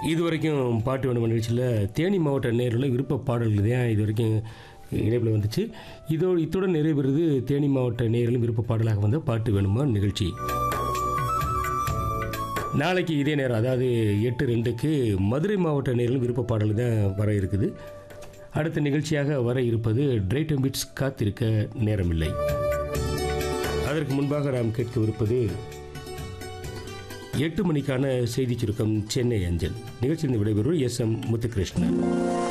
இது வரைக்கும் பாட்டு வேணும் நிகழ்ச்சியில் தேனி மாவட்ட நேரில் விருப்ப பாடல்கள் தான் இது வரைக்கும் இணைப்பில் வந்துச்சு இதோ இத்துடன் நிறைவேறுது தேனி மாவட்ட நேரிலும் விருப்ப பாடலாக வந்த பாட்டு வேணுமா நிகழ்ச்சி நாளைக்கு இதே நேரம் அதாவது எட்டு ரெண்டுக்கு மதுரை மாவட்ட நேரிலும் விருப்ப பாடல் தான் வர இருக்குது அடுத்த நிகழ்ச்சியாக வர இருப்பது டிரைட்டம் பீட்ஸ் காத்திருக்க நேரமில்லை அதற்கு முன்பாக நாம் கேட்கவிருப்பது எட்டு மணிக்கான செய்திச் சுருக்கம் சென்னை அஞ்சல் நிகழ்ச்சியின் விடைபெறுவர் எஸ் எம் முத்துகிருஷ்ணன்